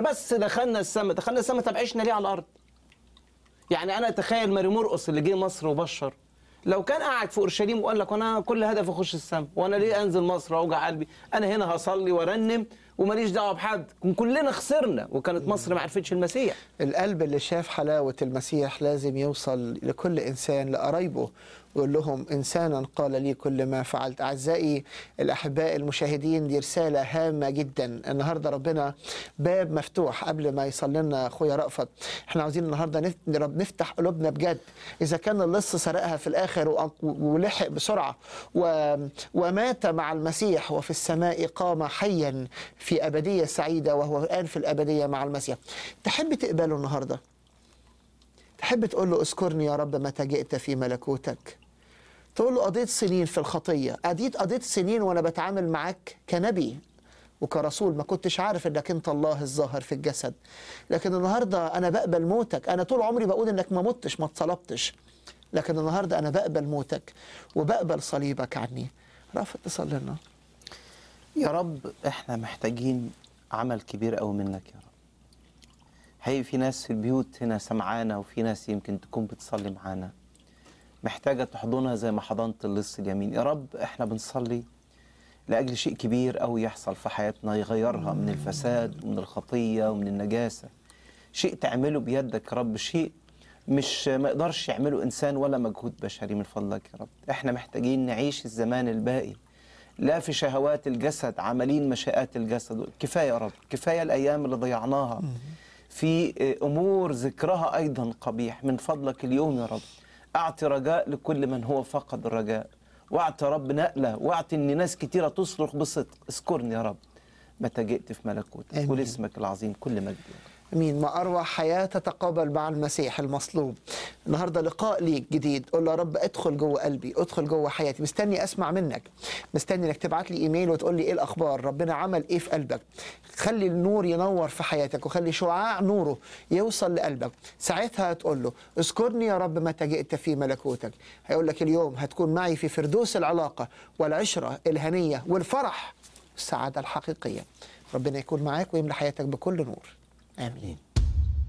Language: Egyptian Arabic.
بس دخلنا السماء دخلنا السماء طب عشنا ليه على الارض يعني انا اتخيل ماري مرقص اللي جه مصر وبشر لو كان قاعد في اورشليم وقال لك وانا كل هدف اخش السماء وانا ليه انزل مصر واوجع قلبي انا هنا هصلي وارنم وماليش دعوه بحد كلنا خسرنا وكانت مصر ما عرفتش المسيح القلب اللي شاف حلاوة المسيح لازم يوصل لكل إنسان لقرايبه ويقول لهم إنسانا قال لي كل ما فعلت أعزائي الأحباء المشاهدين دي رسالة هامة جدا النهاردة ربنا باب مفتوح قبل ما يصلي لنا أخويا رأفت احنا عاوزين النهاردة نف- رب نفتح قلوبنا بجد إذا كان اللص سرقها في الآخر وأ- ولحق بسرعة و... ومات مع المسيح وفي السماء قام حيا في أبدية سعيدة وهو الآن في الأبدية مع المسيح تحب تقبله النهارده تحب تقول له اذكرني يا رب متى جئت في ملكوتك تقول له قضيت سنين في الخطية قضيت قضيت سنين وأنا بتعامل معاك كنبي وكرسول ما كنتش عارف انك انت الله الظاهر في الجسد لكن النهارده انا بقبل موتك انا طول عمري بقول انك ما متش ما اتصلبتش لكن النهارده انا بقبل موتك وبقبل صليبك عني رافض تصلي لنا يا رب احنا محتاجين عمل كبير قوي منك يا رب حقيقي في ناس في البيوت هنا سمعانا وفي ناس يمكن تكون بتصلي معانا محتاجة تحضنها زي ما حضنت اللص اليمين يا رب احنا بنصلي لأجل شيء كبير قوي يحصل في حياتنا يغيرها من الفساد ومن الخطية ومن النجاسة شيء تعمله بيدك يا رب شيء مش ما يقدرش يعمله إنسان ولا مجهود بشري من فضلك يا رب احنا محتاجين نعيش الزمان الباقي لا في شهوات الجسد عملين مشاءات الجسد كفاية يا رب كفاية الأيام اللي ضيعناها في أمور ذكرها أيضا قبيح من فضلك اليوم يا رب أعطي رجاء لكل من هو فقد الرجاء واعطي يا رب نقلة واعطي إن ناس كتيرة تصرخ بصدق اذكرني يا رب متى جئت في ملكوتك آمين. ولاسمك العظيم كل مجد يا رب. امين ما اروع حياه تتقابل مع المسيح المصلوب النهارده لقاء ليك جديد قول له يا رب ادخل جوه قلبي ادخل جوه حياتي مستني اسمع منك مستني انك تبعت لي ايميل وتقول لي ايه الاخبار ربنا عمل ايه في قلبك خلي النور ينور في حياتك وخلي شعاع نوره يوصل لقلبك ساعتها هتقول له اذكرني يا رب متى جئت في ملكوتك هيقول لك اليوم هتكون معي في فردوس العلاقه والعشره الهنيه والفرح والسعاده الحقيقيه ربنا يكون معاك ويملى حياتك بكل نور امين